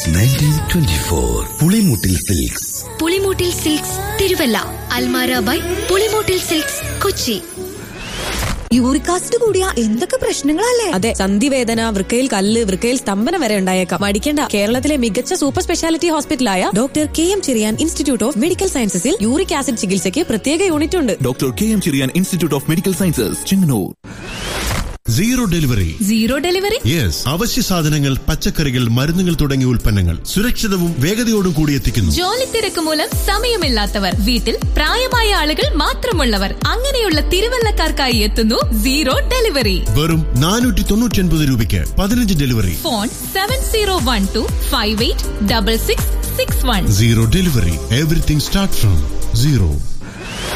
nineteen twenty four Pulimoottil silks Pulimoottil silks Thiruvalla അൽമാര by Pulimoottil silks Kochi uric acid കൂടിയ എന്തൊക്കെ പ്രശ്നങ്ങളല്ലേ അതെ സന്ധിവേദന വൃക്കയിൽ കല്ല് വൃക്കയിൽ സ്തംഭനം വരെ ഉണ്ടായേക്കാം മടിക്കേണ്ട കേരളത്തിലെ മികച്ച സൂപ്പർ സ്പെഷ്യാലിറ്റി ഹോസ്പിറ്റലായ doctor K M Cherian institute of medical സയൻസസിൽ യൂറിക് ആസിഡ് ചികിത്സയ്ക്ക് പ്രത്യേക യൂണിറ്റ് ഉണ്ട് doctor K M Cherian institute of medical sciences Chengannur zero delivery zero delivery yes അവശ്യ സാധനങ്ങൾ പച്ചക്കറികൾ മരുന്നുകൾ തുടങ്ങിയ ഉൽപ്പന്നങ്ങൾ സുരക്ഷിതവും വേഗതയോടും കൂടി എത്തിക്കുന്നു ജോലി തിരക്ക് മൂലം സമയമില്ലാത്തവർ വീട്ടിൽ പ്രായമായ ആളുകൾ മാത്രമുള്ളവർ അങ്ങനെയുള്ള തിരുവല്ലക്കാർക്കായി എത്തുന്നു സീറോ ഡെലിവറി വെറും നാനൂറ്റി തൊണ്ണൂറ്റി ഒൻപത് രൂപയ്ക്ക് പതിനഞ്ച് delivery phone seven zero one two five eight double six six one zero delivery everything start from zero